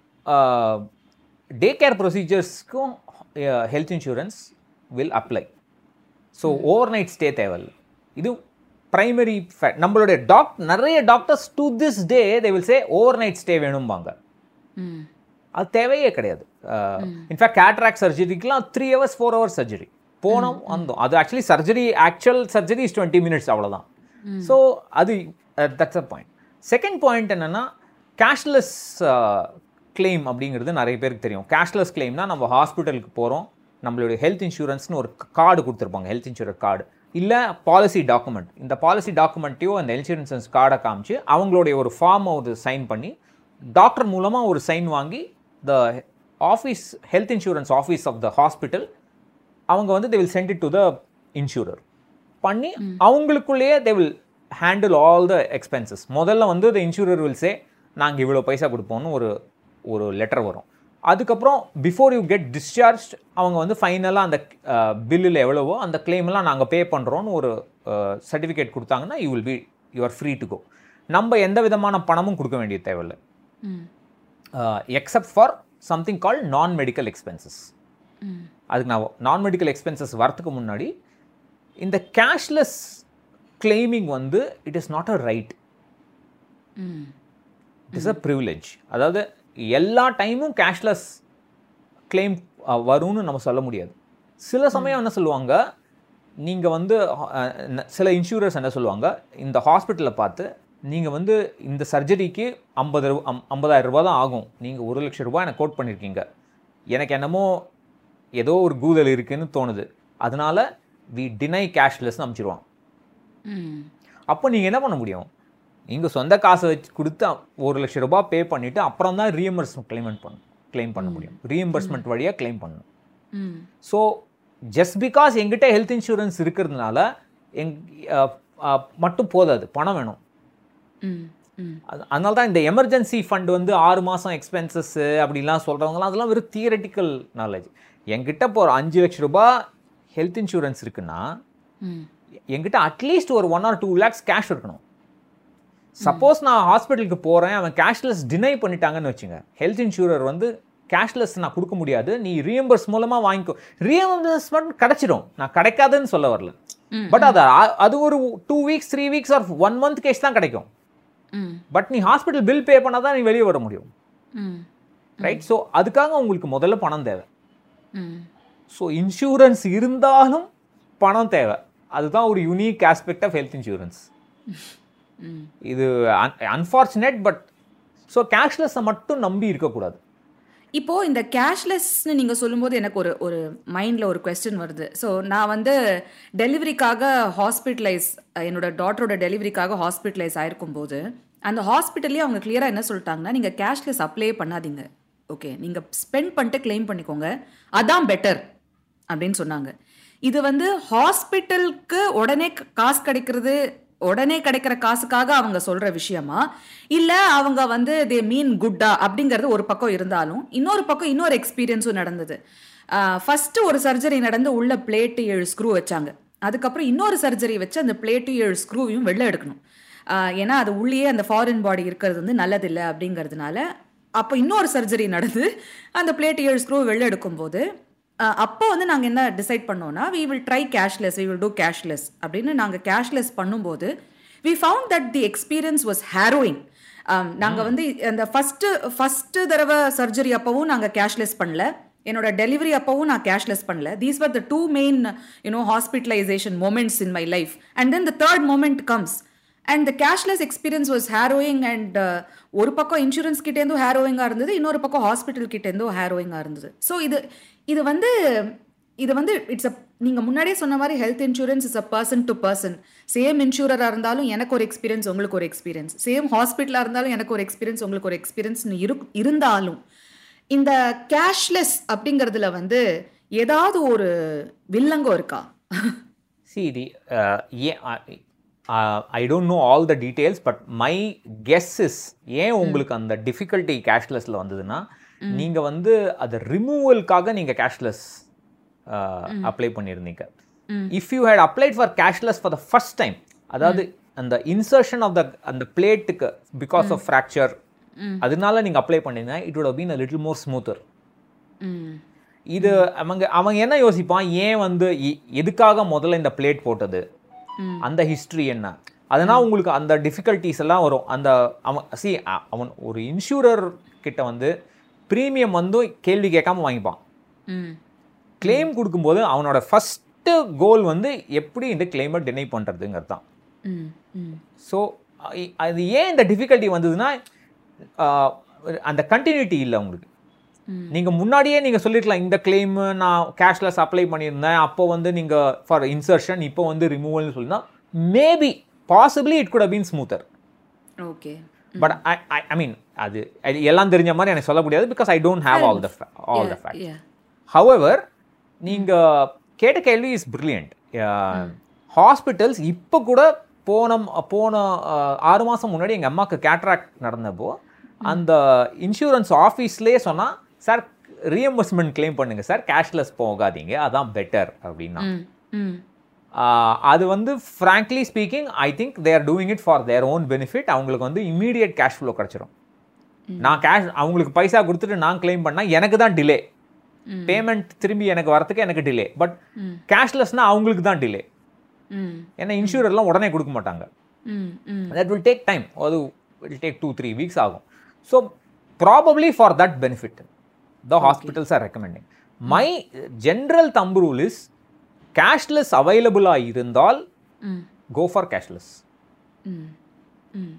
டே கேர் ப்ரொசீஜர்ஸ்க்கும் health insurance will apply so overnight stay தேவையில்லை இது ப்ரைமரி நம்மளுடைய டாக் நிறைய doctors to this day they will say overnight stay வேணும்பாங்க ம் அது தேவையே கிடையாது இன்ஃபேக்ட் கேட்ராக்ட் சர்ஜரிக்கெலாம் three hours four hours surgery போனோம் வந்தோம் அது actually surgery actual surgery is twenty minutes அவ்வளோதான் ஸோ அது that's a point second point என்னென்னா கேஷ்லெஸ் கிளைம் அப்படிங்கிறது நிறைய பேருக்கு தெரியும் கேஷ்லெஸ் கிளைம்னா நம்ம ஹாஸ்பிட்டலுக்கு போகிறோம் நம்மளுடைய ஹெல்த் இன்சூரன்ஸ்னு ஒரு கார்டு கொடுத்துருப்பாங்க ஹெல்த் இன்சூரன்ஸ் கார்டு இல்லை பாலிசி டாக்குமெண்ட் இந்த பாலிசி டாக்குமெண்ட்டையும் அந்த ஹெல்த் இன்சூரன்ஸ் கார்டை காமிச்சு அவங்களுடைய ஒரு ஃபார்மை ஒரு சைன் பண்ணி டாக்டர் மூலமாக ஒரு சைன் வாங்கி the office health insurance office of the hospital அவங்க வந்து they will send it to the insurer பண்ணி அவங்களுக்குள்ளேயே they will handle all the expenses முதல்ல வந்து த இன்சூரர் வில் சே நாங்கள் இவ்வளோ பைசா கொடுப்போம்னு ஒரு ஒரு லெட்டர் வரும் அதுக்கப்புறம் பிஃபோர் யூ கெட் டிஸ்சார்ஜ் அவங்க வந்து ஃபைனலாக அந்த பில்லில் எவ்வளவோ அந்த கிளைம்லாம் நாங்கள் பே பண்ணுறோன்னு ஒரு சர்டிஃபிகேட் கொடுத்தாங்கன்னா you will be you are free to go நம்ம எந்த விதமான பணமும் கொடுக்க வேண்டிய தேவையில்லை ம் எக்ஸப்ட் ஃபார் சம்திங் கால் நான் மெடிக்கல் எக்ஸ்பென்சஸ் அதுக்கு நான் நான் மெடிக்கல் எக்ஸ்பென்சஸ் வரத்துக்கு முன்னாடி இந்த கேஷ்லெஸ் கிளைமிங் வந்து it is not a right hmm it is a privilege அதாவது எல்லா டைமும் கேஷ்லெஸ் கிளைம் வரும்னு நம்ம சொல்ல முடியாது சில சமயம் என்ன சொல்லுவாங்க நீங்கள் வந்து அஹ், ந- சில இன்சூரர்ஸ் என்ன சொல்லுவாங்க இந்த ஹாஸ்பிட்டலை பார்த்து நீங்கள் வந்து இந்த சர்ஜரிக்கு ஐம்பது ரூபா அம் ஐம்பதாயிரம் ரூபா தான் ஆகும் நீங்கள் ஒரு லட்சம் ரூபாய் எனக்கு கோட் பண்ணியிருக்கீங்க எனக்கு என்னமோ ஏதோ ஒரு கூதல் இருக்குன்னு தோணுது அதனால வி டினை கேஷ்லெஸ்னு அமுச்சிடுவான் ம் அப்போ நீங்கள் என்ன பண்ண முடியும் நீங்கள் சொந்த காசை வச்சு கொடுத்து ஒரு லட்சம் ரூபாய் பே பண்ணிவிட்டு அப்புறம் தான் ரீஎம்பர்ஸ்மெண்ட் கிளைமெண்ட் பண்ணணும் கிளைம் பண்ண முடியும் ரீஎம்பர்ஸ்மெண்ட் வழியாக கிளைம் பண்ணணும் ம் ஸோ ஜஸ்ட் பிகாஸ் எங்கிட்ட ஹெல்த் இன்சூரன்ஸ் இருக்கிறதுனால எங் அஹ், அஹ், மட்டும் போதாது பணம் வேணும் ம் ம் அது அதனால தான் இந்த எமர்ஜென்சி ஃபண்ட் வந்து ஆறு மாதம் எக்ஸ்பென்சஸ்ஸு அப்படிலாம் சொல்கிறவங்களாம் அதெல்லாம் வெறும் தியரட்டிக்கல் நாலேஜ் என்கிட்ட இப்போ ஒரு அஞ்சு லட்ச ரூபாய் ஹெல்த் இன்சூரன்ஸ் இருக்குன்னா ம் என்கிட்ட அட்லீஸ்ட் ஒரு one or two lakhs cash இருக்கணும் சப்போஸ் நான் ஹாஸ்பிட்டலுக்கு போகிறேன் அவன் கேஷ்லெஸ் டினை பண்ணிட்டாங்கன்னு வச்சுங்க ஹெல்த் இன்சூரர் வந்து கேஷ்லெஸ் நான் கொடுக்க முடியாது நீ ரீஎம்பர்ஸ் மூலமாக வாங்கிக்கோ ரீஎம்பர்ஸ்மெண்ட் கிடைச்சிடும் நான் கிடைக்காதுன்னு சொல்ல வரல பட் அது அது ஒரு two weeks three weeks or one month cash தான் கிடைக்கும் ம் பட் நீ ஹாஸ்பிட்டல் பில் பே பண்ணால் தான் நீ வெளியே வர முடியும் ம் ரைட் ஸோ அதுக்காக உங்களுக்கு முதல்ல பணம் தேவை ம் ஸோ இன்சூரன்ஸ் இருந்தாலும் பணம் தேவை அதுதான் ஒரு unique aspect of health insurance hmm இது அன்ஃபார்ச்சுனேட் பட் ஸோ கேஷ்லெஸ்ஸை மட்டும் நம்பி இருக்கக்கூடாது இப்போ இந்த கேஷ்லெஸ்னு நீங்க சொல்லும்போது எனக்கு ஒரு ஒரு மைண்ட்ல ஒரு கொஸ்டின் வருது ஸோ நான் வந்து டெலிவரிக்காக ஹாஸ்பிட்டலைஸ் என்னோட டாட்டரோட டெலிவரிக்காக ஹாஸ்பிட்டலைஸ் ஆயிருக்கும் போது அந்த ஹாஸ்பிட்டல்லே அவங்க கிளியராக என்ன சொல்லிட்டாங்கன்னா நீங்கள் கேஷ்லெஸ் அப்ளை பண்ணாதீங்க ஓகே நீங்கள் ஸ்பெண்ட் பண்ணிட்டு க்ளைம் பண்ணிக்கோங்க அதான் பெட்டர் அப்படின்னு சொன்னாங்க இது வந்து ஹாஸ்பிட்டலுக்கு உடனே காசு கிடைக்கிறது உடனே கிடைக்கிற காசுக்காக அவங்க சொல்ற விஷயமா இல்ல அவங்க வந்து தே மீன் குட்டா அப்படிங்கிறது ஒரு பக்கம் இருந்தாலும் இன்னொரு பக்கம் இன்னொரு எக்ஸ்பீரியன்ஸும் நடந்தது ஃபர்ஸ்ட் ஒரு சர்ஜரி நடந்து உள்ள பிளேட்டு ஏழு ஸ்க்ரூ வச்சாங்க அதுக்கப்புறம் இன்னொரு சர்ஜரி வச்சு அந்த பிளேட்டு ஏழு ஸ்க்ரூவையும் வெளில எடுக்கணும் ஆஹ் ஏன்னா அது உள்ளேயே அந்த ஃபாரின் பாடி இருக்கிறது வந்து நல்லதில்லை அப்படிங்கிறதுனால அப்போ இன்னொரு சர்ஜரி நடந்து அந்த பிளேட் ஏழு ஸ்க்ரூ வெளில எடுக்கும்போது அஹ், அப்போ வந்து நாங்கள் என்ன டிசைட் பண்ணோம்னா we will try cashless we will do cashless அப்படின்னு நாங்கள் கேஷ்லெஸ் பண்ணும்போது we found that the experience was harrowing நாங்கள் வந்து அந்த ஃபஸ்ட்டு ஃபஸ்ட்டு தடவை சர்ஜரி அப்போவும் நாங்கள் கேஷ்லெஸ் பண்ணல என்னோட டெலிவரி அப்போவும் நான் கேஷ்லெஸ் பண்ணல these were the two main you know hospitalisation moments in my life and then the third moment comes and the cashless experience was harrowing and ஒரு பக்கம் இன்சூரன்ஸ் கிட்டேருந்தும் ஹேரோயிங்காக இருந்தது இன்னொரு பக்கம் ஹாஸ்பிட்டல் கிட்டேருந்தும் ஹேரோயிங்காக இருந்தது ஸோ இது இது வந்து இது வந்து இட்ஸ் அ நீங்கள் முன்னாடியே சொன்ன மாதிரி health insurance is a person to person same இன்சூரராக இருந்தாலும் எனக்கு ஒரு எக்ஸ்பீரியன்ஸ் உங்களுக்கு ஒரு எக்ஸ்பீரியன்ஸ் சேம் ஹாஸ்பிட்டலாக இருந்தாலும் எனக்கு ஒரு எக்ஸ்பீரியன்ஸ் உங்களுக்கு ஒரு எக்ஸ்பீரியன்ஸ்னு இரு இருந்தாலும் இந்த கேஷ்லெஸ் அப்படிங்கிறதுல வந்து ஏதாவது ஒரு வில்லங்கம் இருக்கா See, the, uh, yeah, I, uh, I don't know all the details, but my guess is ஏன் உங்களுக்கு அந்த டிஃபிகல்ட்டி கேஷ்லெஸில் வந்ததுன்னா நீங்கள் வந்து அது ரிமூவலுக்காக நீங்கள் கேஷ்லெஸ் அப்ளை பண்ணியிருந்தீங்க if you had applied for cashless for the first time அதாவது அந்த இன்சர்ஷன் ஆஃப் த அந்த பிளேட்டுக்கு பிகாஸ் ஆஃப் ஃப்ராக்சர் அதனால நீங்கள் அப்ளை பண்ணியிருந்தா it would have been a little more smoother இது அவங்க அவங்க என்ன யோசிப்பான் ஏன் வந்து எ- எதுக்காக முதல்ல இந்த பிளேட் போட்டது அந்த ஹிஸ்ட்ரி என்ன அதனால் உங்களுக்கு அந்த டிஃபிகல்ட்டிஸ் எல்லாம் வரும் அந்த அவன் சி அவன் ஒரு இன்சூரர் கிட்ட வந்து ப்ரீமியம் வந்து கேள்வி கேட்காம வாங்கிப்பான் ம் கிளைம் கொடுக்கும்போது அவனோட ஃபஸ்ட்டு கோல் வந்து எப்படி இந்த கிளைமை டினை பண்ணுறதுங்கிறது தான் ம் ம் ஸோ அது ஏன் இந்த டிஃபிகல்ட்டி வந்ததுன்னா ஆஹ், அந்த கண்டினியூட்டி இல்லை உங்களுக்கு நீங்கள் முன்னாடியே நீங்கள் சொல்லிருக்கலாம் இந்த கிளைம் நான் கேஷ்லெஸ் அப்ளை பண்ணியிருந்தேன் அப்போ வந்து நீங்கள் ஃபார் இன்சர்ஷன் இப்போ வந்து ரிமூவல்னு சொல்லினா maybe possibly it could been smoother okay but I I mean அது அது எல்லாம் தெரிஞ்ச மாதிரி எனக்கு சொல்ல முடியாது because I don't have all the all the fact yeah however நீங்கள் கேட்ட கேள்வி இஸ் பிரில்லியன்ட் ஹாஸ்பிட்டல்ஸ் இப்போ கூட போன போன அஹ், ஆறு மாதம் முன்னாடி எங்கள் அம்மாவுக்கு கேட்ராக்ட் நடந்தப்போ அந்த இன்சூரன்ஸ் ஆஃபீஸ்லேயே சொன்னால் சார் ரீஎம்பர்ஸ்மெண்ட் க்ளைம் பண்ணுங்கள் சார் கேஷ்லெஸ் போகாதீங்க அதான் பெட்டர் அப்படின்னா ம் ம் ஆஹ் அது வந்து frankly speaking I think they are doing it for their own benefit அவங்களுக்கு வந்து இமீடியட் கேஷ் ஃப்ளோ கிடச்சிரும் நான் கேஷ் அவங்களுக்கு பைசா கொடுத்துட்டு நான் கிளைம் பண்ணால் எனக்கு தான் டிலே பேமெண்ட் திரும்பி எனக்கு வரத்துக்கு எனக்கு டிலே பட் கேஷ்லெஸ்னா அவங்களுக்கு தான் டிலே ம் ஏன்னா இன்சூரர்லாம் உடனே கொடுக்க மாட்டாங்க hmm hmm that will take time அது will take two three weeks ஆகும் so probably for that benefit the hospitals are recommending my general thumb rule is cashless அவைலபிளாக இருந்தால் ம் கோ ஃபார் கேஷ்லெஸ் ம் ம்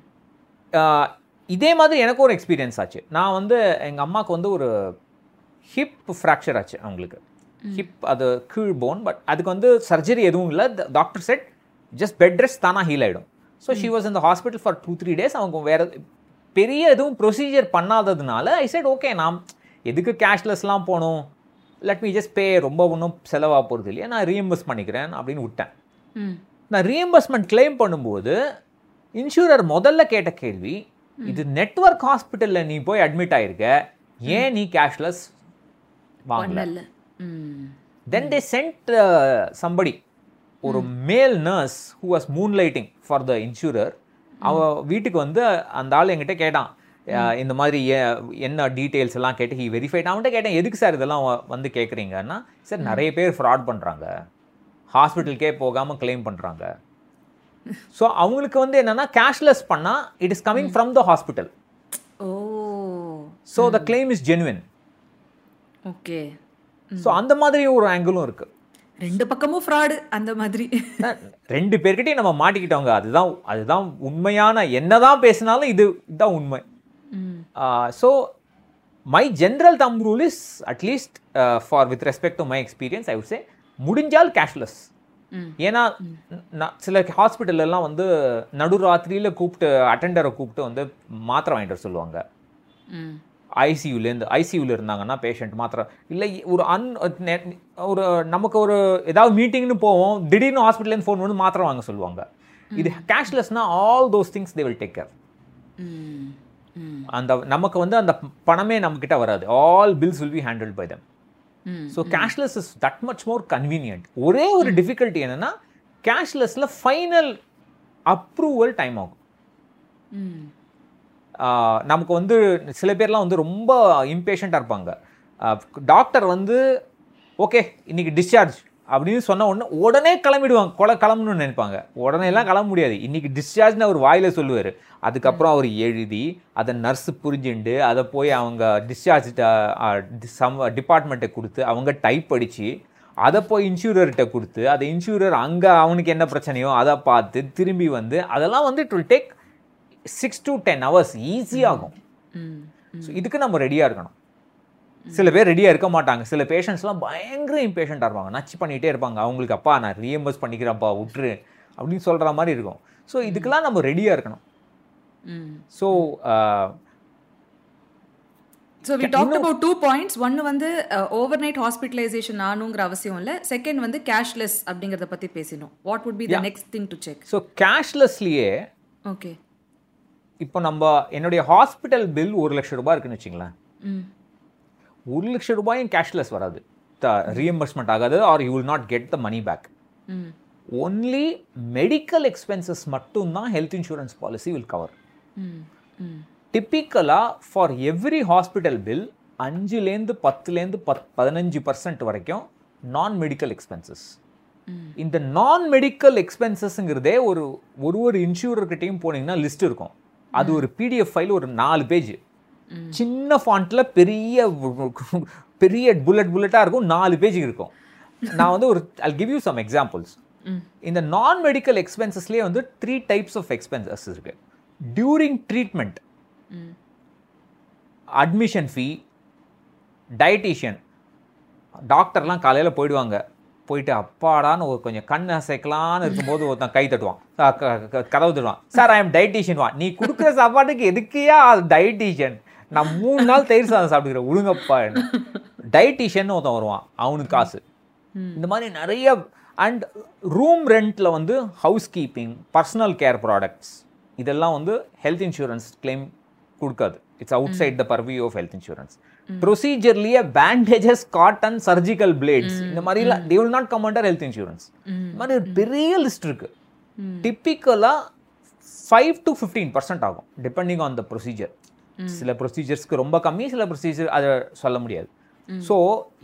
இதே மாதிரி எனக்கு ஒரு எக்ஸ்பீரியன்ஸ் ஆச்சு நான் வந்து எங்கள் அம்மாவுக்கு வந்து ஒரு ஹிப் ஃப்ராக்சர் ஆச்சு அவங்களுக்கு ஹிப் அது கீழ் போன் பட் அதுக்கு வந்து சர்ஜரி எதுவும் இல்லை doctor said just bed rest தானாக ஹீல் ஆகிடும் ஸோ ஷி வாஸ் இந்த hospital for two three days அவங்க வேறு பெரிய எதுவும் ப்ரொசீஜர் பண்ணாததுனால ஐ செட் ஓகே நான் எதுக்கு கேஷ்லெஸ்லாம் போகணும் லெட் மீ ஜஸ்ட் பே ரொம்ப ஒன்றும் செலவாக போகிறது இல்லையா நான் ரீஎம்பர்ஸ் பண்ணிக்கிறேன் அப்படின்னு விட்டேன் ம் நான் ரீஎம்பர்ஸ்மெண்ட் கிளைம் பண்ணும்போது இன்சூரர் முதல்ல கேட்ட கேள்வி இது நெட்வொர்க் ஹாஸ்பிட்டலில் நீ போய் அட்மிட் ஆயிருக்க ஏன் நீ கேஷ்லெஸ் வாங்கல பண்ணல ம் தென் தே சென்ட் சம்படி ஒரு male nurse who was moonlighting for the insurer அவ வீட்டுக்கு வந்து அந்த ஆள் என்கிட்ட கேட்டான் அஹ், இந்த மாதிரி ஏ- என்ன டீட்டெயில்ஸ் எல்லாம் கேட்டு ஹி வெரிஃபைட் அவன்கிட்ட கேட்டேன் எதுக்கு சார் இதெல்லாம் வ- வந்து கேட்குறீங்கன்னா சார் நிறைய பேர் ஃப்ராட் பண்ணுறாங்க ஹாஸ்பிட்டலுக்கே போகாமல் க்ளைம் பண்ணுறாங்க ஸோ அவங்களுக்கு வந்து என்னன்னா கேஷ்லெஸ் பண்ணால் it is coming from the hospital oh so the claim is genuine okay so அந்த மாதிரி ஒரு ஆங்கிளும் இருக்குது ரெண்டு பக்கமும் ஃப்ராடு அந்த மாதிரி ரெண்டு பேர்கிட்டயும் நம்ம மாட்டிக்கிட்டோங்க அதுதான் அதுதான் உண்மையான என்னதான் பேசினாலும் இது இதுதான் உண்மை hmm so my general thumb rule is at least for with respect to my experience I would say முடிஞ்சால் கேஷ்லெஸ் ம். ஏன்னா நான் சில ஹாஸ்பிட்டல் எல்லாம் வந்து நடுராத்திரியில் கூப்பிட்டு அட்டெண்டரை கூப்பிட்டு வந்து மாத்திரை வாங்கிட்டு வர சொல்லுவாங்க ம் ஐசியூலேருந்து ஐசியூவில் இருந்தாங்கன்னா பேஷண்ட் மாத்திரை இல்லை ஒரு அன் ஒரு நமக்கு ஒரு ஏதாவது மீட்டிங்னு போவோம் திடீர்னு ஹாஸ்பிட்டல்லேருந்து ஃபோன் வந்து மாத்திரை வாங்க சொல்லுவாங்க இது கேஷ்லெஸ்னா all those things they will take care அந்த நமக்கு வந்து அந்த பணமே நம்மக்கிட்ட வராது all bills will be handle by them so cashless is that much more convenient ஒரே ஒரு டிஃபிகல்ட்டி என்னன்னா கேஷ்லெஸ்ல ஃபைனல் அப்ரூவல் டைம் ஆகும் ஆஹ் நமக்கு வந்து சில பேர்லாம் வந்து ரொம்ப இம்பேஷண்ட்டாக இருப்பாங்க டாக்டர் வந்து ஓகே இன்னைக்கு டிஸ்சார்ஜ் அப்படின்னு சொன்ன உடனே உடனே கிளம்பிடுவாங்க கொலை கிளம்பணும்னு நினைப்பாங்க உடனே எல்லாம் கிளம்ப முடியாது இன்னைக்கு டிஸ்சார்ஜ்னு அவர் வாயில சொல்லுவார் அதுக்கப்புறம் அவர் எழுதி அதை நர்ஸ் புரிஞ்சுண்டு அதை போய் அவங்க டிஸ்சார்ஜ் சம் டிபார்ட்மெண்ட்டை கொடுத்து அவங்க டைப் அடித்து அதை போய் இன்சூரர்கிட்ட கொடுத்து அதை இன்சூரர் அங்கே அவனுக்கு என்ன பிரச்சனையோ அதை பார்த்து திரும்பி வந்து அதெல்லாம் வந்து it will take six to ten hours ஈஸியாகும் ஸோ இதுக்கு நம்ம ரெடியாக இருக்கணும் சில பேர் ரெடியாக இருக்க மாட்டாங்க சில பேஷண்ட்ஸ்லாம் பயங்கர இம்பேஷண்ட்டாக இருப்பாங்க நச்சு பண்ணிகிட்டே இருப்பாங்க அவங்களுக்கு அப்பா நான் ரீஎம்பர்ஸ் பண்ணிக்கிறேன்ப்பா விட்டுரு அப்படின்னு சொல்கிற மாதிரி இருக்கும் ஸோ இதுக்கெல்லாம் நம்ம ரெடியாக இருக்கணும் so so we talk about two points ஒன்று வந்து ஓவர் நைட் ஹாஸ்பிட்டலைசேஷன் ஆகணுங்கிற அவசியம் இல்லை செகண்ட் வந்து கேஷ்லெஸ் அப்படிங்கிறத பற்றி பேசினோம் what would be the next thing to check so கேஷ்லெஸ்லேயே ஓகே இப்போ நம்ம என்னுடைய ஹாஸ்பிட்டல் பில் ஒரு லட்சம் ரூபாய் இருக்குன்னு வச்சுங்களேன் ம் ஒரு லட்சம் ரூபாயும் கேஷ்லெஸ் வராது ரீஎம்பர்ஸ்மெண்ட் ஆகாது or you will not get the money back hmm only medical expenses மட்டும்தான் health insurance policy will cover hmm hmm டிப்பிக்கலாக ஃபார் எவ்ரி ஹாஸ்பிட்டல் பில் அஞ்சுலேருந்து பத்துலேருந்து பத் பதினஞ்சு பர்சன்ட் வரைக்கும் நான் மெடிக்கல் எக்ஸ்பென்சஸ் இந்த நான் மெடிக்கல் எக்ஸ்பென்சஸ்ங்கிறதே ஒரு ஒரு ஒரு இன்சூரர்கிட்டையும் போனீங்கன்னா லிஸ்ட் இருக்கும் அது ஒரு பிடிஎஃப் ஃபைல் ஒரு நாலு பேஜ் சின்ன ஃபாண்ட்டில் பெரிய பெரிய புல்லட் புல்லட்டாக இருக்கும் நாலு பேஜ் இருக்கும் நான் வந்து ஒரு I give you some examples இந்த நான் மெடிக்கல் எக்ஸ்பென்சஸ்லேயே வந்து த்ரீ டைப்ஸ் ஆஃப் எக்ஸ்பென்சஸ் இருக்கு during treatment admission fee dietitian டாக்டர்லாம் காலையில் போயிடுவாங்க போயிட்டு அப்பாடான்னு ஒரு கொஞ்சம் கண் அசைக்கலான்னு இருக்கும்போது ஒருத்தன் கை தட்டுவான் க- க- க- கதவு தட்டுவான் சார் ஐ எம் டயட்டீஷியன் வா நீ கொடுக்குற சாப்பாட்டுக்கு எதுக்கையா டயட்டீஷியன் நான் மூணு நாள் தயிர் சாதம் சாப்பிட்டுக்கிறேன் ஒழுங்கப்பா டயட்டீஷியன் ஒருத்தன் வருவான் அவனுக்கு காசு இந்த மாதிரி நிறைய அண்ட் ரூம் ரெண்ட்டில் வந்து housekeeping personal care products இதெல்லாம் வந்து ஹெல்த் இன்சூரன்ஸ் கிளைம் கொடுக்காது it's outside the purview of health insurance ப்ரொசீஜர்லேயே பேண்டேஜஸ் காட்டன் சர்ஜிக்கல் பிளேட்ஸ் இந்த மாதிரிலாம் they will not come under health insurance இந்த மாதிரி ஒரு பெரிய லிஸ்ட் இருக்கு டிப்பிக்கலாக ஃபைவ் டு ஃபிஃப்டீன் பர்சன்ட் ஆகும் டிபெண்டிங் ஆன் த ப்ரொசீஜர் சில ப்ரொசீஜர்ஸ்க்கு ரொம்ப கம்மி சில ப்ரொசீஜர் அதை சொல்ல முடியாது ஸோ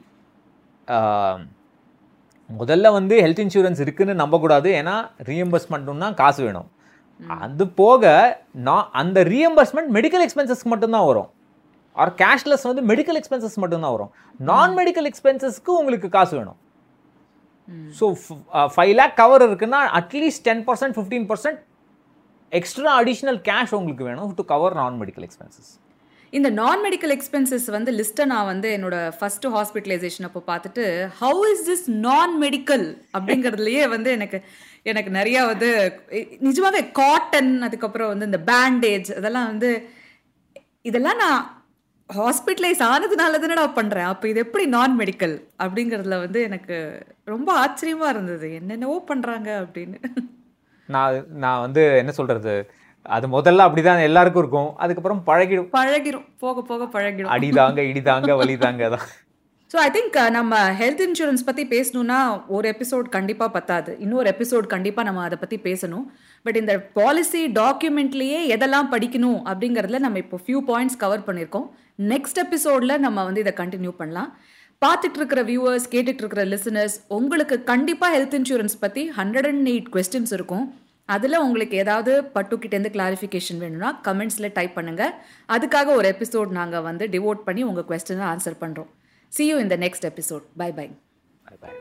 முதல்ல வந்து ஹெல்த் இன்சூரன்ஸ் இருக்குன்னு நம்பக்கூடாது ஏன்னா ரீஎம்பர்ஸ்மெண்ட்னா காசு வேணும் அது போக நான் அந்த ரீஎம்பர்ஸ்மெண்ட் மெடிக்கல் எக்ஸ்பென்சஸ்க்கு மட்டும்தான் வரும் ஆர் கேஷ்லெஸ் வந்து மெடிக்கல் எக்ஸ்பென்சஸ் மட்டும்தான் வரும் நான் மெடிக்கல் எக்ஸ்பென்சஸ்க்கு உங்களுக்கு காசு வேணும் ஸோ ஃபைவ் லேக் கவர் இருக்குன்னா at least ten percent fifteen percent extra additional cash உங்களுக்கு வேணும் to cover non medical expenses இந்த நான் மெடிக்கல் எக்ஸ்பென்சஸ் வந்து லிஸ்ட்டை நான் வந்து என்னோட ஃபர்ஸ்ட் ஹாஸ்பிட்டலைசேஷன் அப்போ பார்த்துட்டு how is this non medical அப்படிங்கிறதுலயே வந்து எனக்கு எனக்கு நிறையா வந்து இ- நிஜமாவே காட்டன் அதுக்கப்புறம் வந்து இந்த பேண்டேஜ் அதெல்லாம் வந்து இதெல்லாம் நான் ஹாஸ்பிட்டலைஸ் ஆனதுனால தானே நான் பண்ணுறேன் அப்போ இது எப்படி நான் மெடிக்கல் அப்படிங்கிறதுல வந்து எனக்கு ரொம்ப ஆச்சரியமாக இருந்தது என்னென்னவோ பண்ணுறாங்க அப்படின்னு நான் நான் வந்து என்ன சொல்றது அது முதல்ல அப்படிதான் எல்லாருக்கும் இருக்கும் அதுக்கப்புறம் பழகிடும் பழகிரும் போக போக பழகிடும் அடிதாங்க இடிதாங்க வலிதாங்க தான் ஸோ ஐ திங்க் நம்ம ஹெல்த் இன்சூரன்ஸ் பற்றி பேசணும்னா ஒரு எபிசோட் கண்டிப்பாக பத்தாது இன்னொரு எபிசோட் கண்டிப்பாக நம்ம அதை பற்றி பேசணும் பட் இந்த பாலிசி டாக்குமெண்ட்லேயே எதெல்லாம் படிக்கணும் அப்படிங்கிறதுல நம்ம இப்போ ஃபியூ பாயிண்ட்ஸ் கவர் பண்ணியிருக்கோம் நெக்ஸ்ட் எபிசோடில் நம்ம வந்து இதை கண்டினியூ பண்ணலாம் பார்த்துட்டு இருக்கிற வியூவர்ஸ் கேட்டுட்டு இருக்கிற லிசனர்ஸ் உங்களுக்கு கண்டிப்பாக ஹெல்த் இன்சூரன்ஸ் பற்றி ஹண்ட்ரட் அண்ட் எயிட் கொஸ்டின்ஸ் இருக்கும் அதில் உங்களுக்கு ஏதாவது பட்டுக்கிட்டேருந்து கிளாரிஃபிகேஷன் வேணும்னா கமெண்ட்ஸில் டைப் பண்ணுங்கள் அதுக்காக ஒரு எபிசோட் நாங்கள் வந்து டிவோட் பண்ணி உங்கள் கொஸ்டினை ஆன்சர் பண்ணுறோம் See you in the next episode. Bye bye. Bye bye.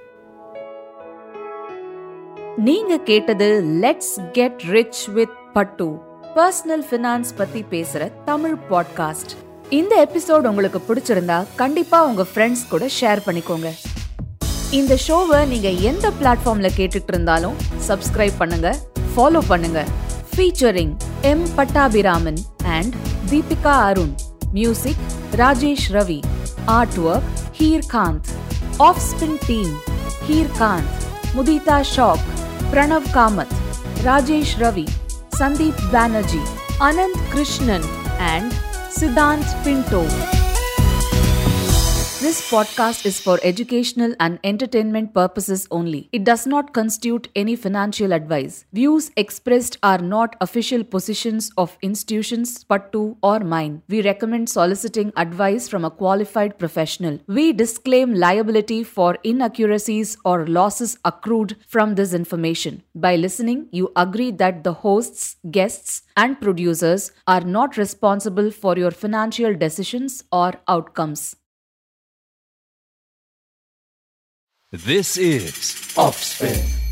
நீங்க கேட்டது let's get rich with Pattu personal finance பத்தி பேசுற தமிழ் பாட்காஸ்ட் இந்த எபிசோட் உங்களுக்கு பிடிச்சிருந்தா கண்டிப்பா உங்க ஃப்ரெண்ட்ஸ் கூட ஷேர் பண்ணிக்கோங்க இந்த ஷோவை நீங்க எந்த பிளாட்ஃபார்ம்ல கேட்டுட்டு இருந்தாலும் சப்ஸ்கிரைப் பண்ணுங்க ஃபாலோ பண்ணுங்க featuring M Pattabiraman and Deepika Arun music Rajesh Ravi art work Heer Kanth of spin team Heer Kanth Mudita Shah Pranav Kamath Rajesh Ravi, Sandeep Banerjee, Anand Krishnan, and Siddhant Pinto. This podcast is for educational and entertainment purposes only. It does not constitute any financial advice. Views expressed are not official positions of institutions, Pattu, or mine. We recommend soliciting advice from a qualified professional. We disclaim liability for inaccuracies or losses accrued from this information. By listening, you agree that the hosts, guests, and producers are not responsible for your financial decisions or outcomes. This is Offspin.